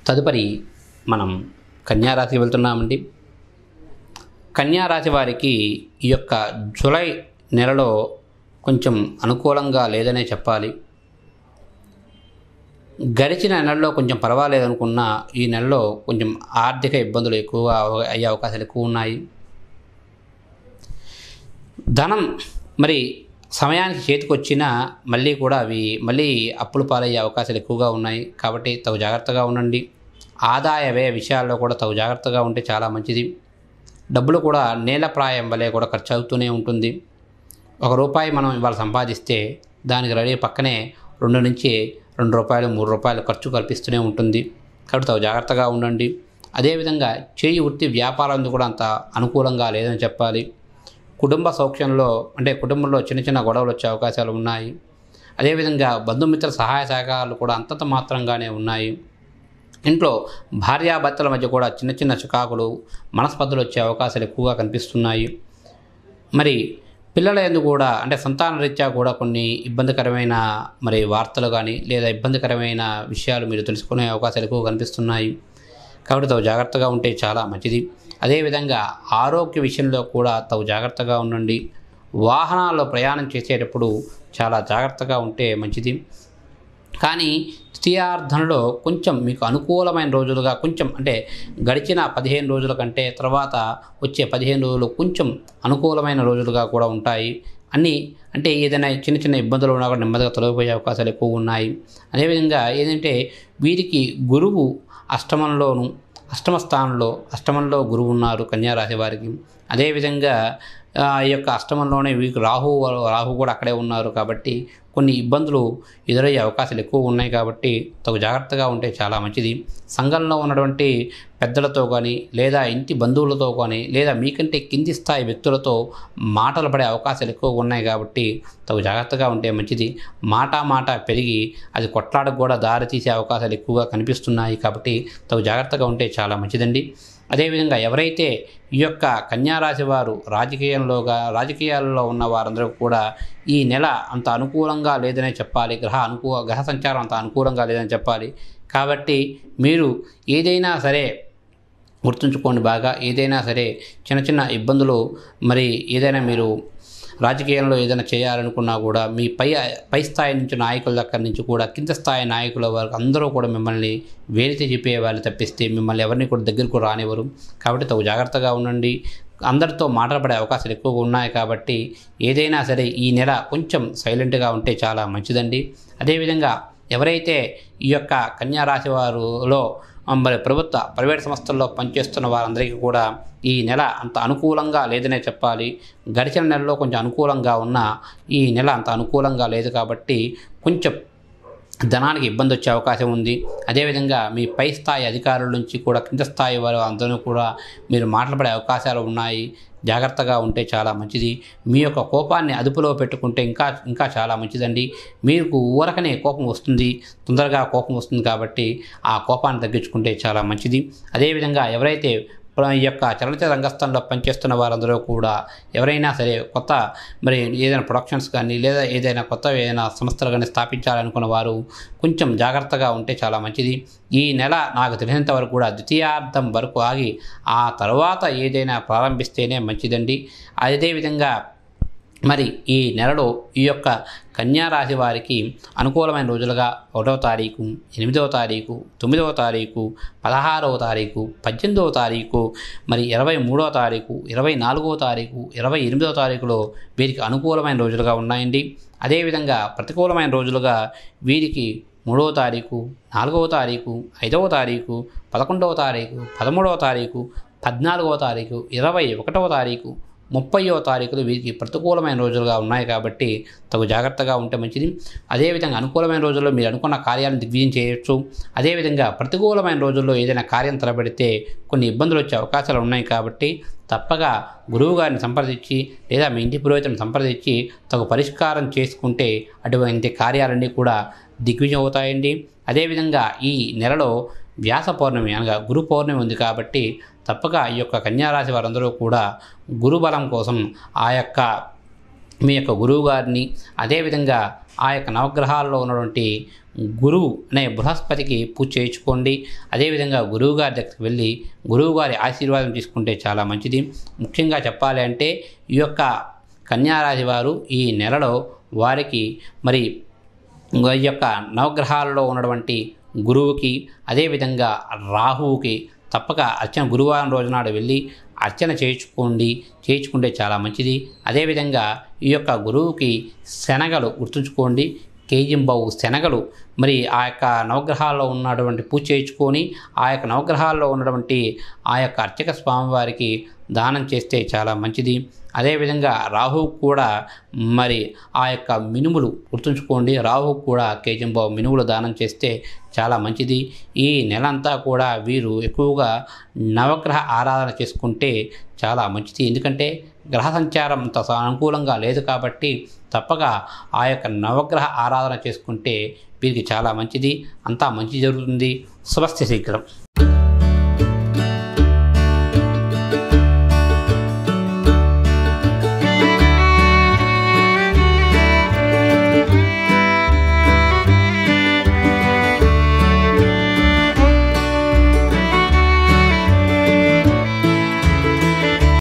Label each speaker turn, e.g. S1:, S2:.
S1: తదుపరి మనం కన్యారాశికి వెళ్తున్నామండి కన్యారాశి వారికి ఈ యొక్క జూలై నెలలో కొంచెం అనుకూలంగా లేదనే చెప్పాలి గడిచిన నెలలో కొంచెం పర్వాలేదు అనుకున్నా ఈ నెలలో కొంచెం ఆర్థిక ఇబ్బందులు ఎక్కువ అయ్యే అవకాశాలు ఎక్కువ ఉన్నాయి ధనం మరి సమయానికి చేతికి వచ్చినా మళ్ళీ కూడా అవి మళ్ళీ అప్పులు పాలయ్యే అవకాశాలు ఎక్కువగా ఉన్నాయి కాబట్టి తగు జాగ్రత్తగా ఉండండి ఆదాయ వ్యయ విషయాల్లో కూడా తగు జాగ్రత్తగా ఉంటే చాలా మంచిది డబ్బులు కూడా నేలప్రాయం వలె కూడా ఖర్చు అవుతూనే ఉంటుంది ఒక రూపాయి మనం ఇవాళ సంపాదిస్తే దానికి రెడీ పక్కనే రెండు నుంచి రెండు రూపాయలు మూడు రూపాయలు ఖర్చు కల్పిస్తూనే ఉంటుంది కాబట్టి తగు జాగ్రత్తగా ఉండండి అదేవిధంగా చేయి వృత్తి వ్యాపారం కూడా అంత అనుకూలంగా లేదని చెప్పాలి కుటుంబ సౌఖ్యంలో అంటే కుటుంబంలో చిన్న చిన్న గొడవలు వచ్చే అవకాశాలు ఉన్నాయి అదేవిధంగా బంధుమిత్ర సహాయ సహకారాలు కూడా అంతంత మాత్రంగానే ఉన్నాయి ఇంట్లో భార్యాభర్తల మధ్య కూడా చిన్న చిన్న చికాకులు మనస్పర్ధలు వచ్చే అవకాశాలు ఎక్కువగా కనిపిస్తున్నాయి మరి పిల్లల ఎందు కూడా అంటే సంతాన రీత్యా కూడా కొన్ని ఇబ్బందికరమైన మరి వార్తలు కానీ లేదా ఇబ్బందికరమైన విషయాలు మీరు తెలుసుకునే అవకాశాలు ఎక్కువ కనిపిస్తున్నాయి కాబట్టి తగు జాగ్రత్తగా ఉంటే చాలా మంచిది అదేవిధంగా ఆరోగ్య విషయంలో కూడా తగు జాగ్రత్తగా ఉండండి వాహనాల్లో ప్రయాణం చేసేటప్పుడు చాలా జాగ్రత్తగా ఉంటే మంచిది కానీ ద్వితీయార్థంలో కొంచెం మీకు అనుకూలమైన రోజులుగా కొంచెం అంటే గడిచిన పదిహేను రోజుల కంటే తర్వాత వచ్చే పదిహేను రోజులు కొంచెం అనుకూలమైన రోజులుగా కూడా ఉంటాయి అన్నీ అంటే ఏదైనా చిన్న చిన్న ఇబ్బందులు ఉన్నా కూడా నెమ్మదిగా తొలగిపోయే అవకాశాలు ఎక్కువ ఉన్నాయి అదేవిధంగా ఏంటంటే వీరికి గురువు అష్టమంలోను అష్టమ స్థానంలో అష్టమంలో గురువు ఉన్నారు కన్యారాశి వారికి అదేవిధంగా ఆ ఈ యొక్క అష్టమంలోనే వీరికి రాహు రాహు కూడా అక్కడే ఉన్నారు కాబట్టి కొన్ని ఇబ్బందులు ఎదురయ్యే అవకాశాలు ఎక్కువ ఉన్నాయి కాబట్టి తగు జాగ్రత్తగా ఉంటే చాలా మంచిది సంఘంలో ఉన్నటువంటి పెద్దలతో కానీ లేదా ఇంటి బంధువులతో కానీ లేదా మీకంటే కింది స్థాయి వ్యక్తులతో మాటలు పడే అవకాశాలు ఎక్కువ ఉన్నాయి కాబట్టి తగు జాగ్రత్తగా ఉంటే మంచిది మాట మాట పెరిగి అది కొట్లాడకు కూడా దారి తీసే అవకాశాలు ఎక్కువగా కనిపిస్తున్నాయి కాబట్టి తగు జాగ్రత్తగా ఉంటే చాలా మంచిదండి అదేవిధంగా ఎవరైతే ఈ యొక్క కన్యారాశి వారు రాజకీయంలోగా రాజకీయాల్లో ఉన్న వారందరూ కూడా ఈ నెల అంత అనుకూలంగా లేదనే చెప్పాలి గ్రహ అనుకూ గ్రహ సంచారం అంత అనుకూలంగా లేదని చెప్పాలి కాబట్టి మీరు ఏదైనా సరే గుర్తుంచుకోండి బాగా ఏదైనా సరే చిన్న చిన్న ఇబ్బందులు మరి ఏదైనా మీరు రాజకీయంలో ఏదైనా చేయాలనుకున్నా కూడా మీ పై పై స్థాయి నుంచి నాయకుల దగ్గర నుంచి కూడా కింద స్థాయి నాయకుల వరకు అందరూ కూడా మిమ్మల్ని వేలితే చెప్పే వాళ్ళు తప్పిస్తే మిమ్మల్ని ఎవరిని కూడా దగ్గరకు రానివ్వరు కాబట్టి తగు జాగ్రత్తగా ఉండండి అందరితో మాట్లాడబడే అవకాశాలు ఎక్కువగా ఉన్నాయి కాబట్టి ఏదైనా సరే ఈ నెల కొంచెం సైలెంట్గా ఉంటే చాలా మంచిదండి అదేవిధంగా ఎవరైతే ఈ యొక్క కన్యారాశి వారిలో మరి ప్రభుత్వ ప్రైవేట్ సంస్థల్లో పనిచేస్తున్న వారందరికీ కూడా ఈ నెల అంత అనుకూలంగా లేదనే చెప్పాలి గడిచిన నెలలో కొంచెం అనుకూలంగా ఉన్న ఈ నెల అంత అనుకూలంగా లేదు కాబట్టి కొంచెం ధనానికి ఇబ్బంది వచ్చే అవకాశం ఉంది అదేవిధంగా మీ పై స్థాయి అధికారుల నుంచి కూడా కింద స్థాయి వారు అందరూ కూడా మీరు మాట్లాడే అవకాశాలు ఉన్నాయి జాగ్రత్తగా ఉంటే చాలా మంచిది మీ యొక్క కోపాన్ని అదుపులో పెట్టుకుంటే ఇంకా ఇంకా చాలా మంచిదండి మీకు ఊరకనే కోపం వస్తుంది తొందరగా కోపం వస్తుంది కాబట్టి ఆ కోపాన్ని తగ్గించుకుంటే చాలా మంచిది అదేవిధంగా ఎవరైతే ఈ యొక్క చలనచిత్ర రంగస్థంలో పనిచేస్తున్న వారందరూ కూడా ఎవరైనా సరే కొత్త మరి ఏదైనా ప్రొడక్షన్స్ కానీ లేదా ఏదైనా కొత్త ఏదైనా సంస్థలు కానీ స్థాపించాలనుకున్న వారు కొంచెం జాగ్రత్తగా ఉంటే చాలా మంచిది ఈ నెల నాకు తెలిసినంత వరకు కూడా ద్వితీయార్థం వరకు ఆగి ఆ తర్వాత ఏదైనా ప్రారంభిస్తేనే మంచిదండి అదేవిధంగా మరి ఈ నెలలో ఈ యొక్క కన్యారాశి వారికి అనుకూలమైన రోజులుగా ఒకటవ తారీఖు ఎనిమిదవ తారీఖు తొమ్మిదవ తారీఖు పదహారవ తారీఖు పద్దెనిమిదవ తారీఖు మరి ఇరవై మూడవ తారీఖు ఇరవై నాలుగవ తారీఖు ఇరవై ఎనిమిదవ తారీఖులో వీరికి అనుకూలమైన రోజులుగా ఉన్నాయండి అదేవిధంగా ప్రతికూలమైన రోజులుగా వీరికి మూడవ తారీఖు నాలుగవ తారీఖు ఐదవ తారీఖు పదకొండవ తారీఖు పదమూడవ తారీఖు పద్నాలుగవ తారీఖు ఇరవై ఒకటవ తారీఖు ముప్పయో తారీఖులు వీరికి ప్రతికూలమైన రోజులుగా ఉన్నాయి కాబట్టి తగు జాగ్రత్తగా ఉంటే మంచిది అదేవిధంగా అనుకూలమైన రోజుల్లో మీరు అనుకున్న కార్యాలను దిగ్విజయం చేయొచ్చు అదేవిధంగా ప్రతికూలమైన రోజుల్లో ఏదైనా కార్యం తలబెడితే కొన్ని ఇబ్బందులు వచ్చే అవకాశాలు ఉన్నాయి కాబట్టి తప్పగా గురువు గారిని సంప్రదించి లేదా మీ ఇంటి పురోహితుని సంప్రదించి తగు పరిష్కారం చేసుకుంటే అటువంటి కార్యాలన్నీ కూడా దిగ్విజయం అవుతాయండి అదేవిధంగా ఈ నెలలో వ్యాస పౌర్ణమి అనగా గురు పౌర్ణమి ఉంది కాబట్టి తప్పక ఈ యొక్క కన్యారాశి వారందరూ కూడా గురుబలం కోసం ఆ యొక్క మీ యొక్క గురువు గారిని అదేవిధంగా ఆ యొక్క నవగ్రహాల్లో ఉన్నటువంటి గురువు అనే బృహస్పతికి పూజ చేయించుకోండి అదేవిధంగా గురువు గారి దగ్గరికి వెళ్ళి గురువు గారి ఆశీర్వాదం తీసుకుంటే చాలా మంచిది ముఖ్యంగా చెప్పాలి అంటే ఈ యొక్క కన్యారాశి వారు ఈ నెలలో వారికి మరి ఈ యొక్క నవగ్రహాలలో ఉన్నటువంటి గురువుకి అదేవిధంగా రాహువుకి తప్పక అర్చన గురువారం రోజునాడు వెళ్ళి అర్చన చేయించుకోండి చేయించుకుంటే చాలా మంచిది అదేవిధంగా ఈ యొక్క గురువుకి శనగలు గుర్తుంచుకోండి కేజింబావు శనగలు మరి ఆ యొక్క నవగ్రహాల్లో ఉన్నటువంటి పూజ చేయించుకొని ఆ యొక్క నవగ్రహాల్లో ఉన్నటువంటి ఆ యొక్క అర్చక స్వామివారికి దానం చేస్తే చాలా మంచిది అదేవిధంగా రాహు కూడా మరి ఆ యొక్క మినుములు గుర్తుంచుకోండి రాహు కూడా కేజంబావు మినుములు దానం చేస్తే చాలా మంచిది ఈ నెలంతా కూడా వీరు ఎక్కువగా నవగ్రహ ఆరాధన చేసుకుంటే చాలా మంచిది ఎందుకంటే గ్రహ సంచారం అంత అనుకూలంగా లేదు కాబట్టి తప్పక ఆ యొక్క నవగ్రహ ఆరాధన చేసుకుంటే వీరికి చాలా మంచిది అంతా మంచి జరుగుతుంది శుభస్య శీఘ్రం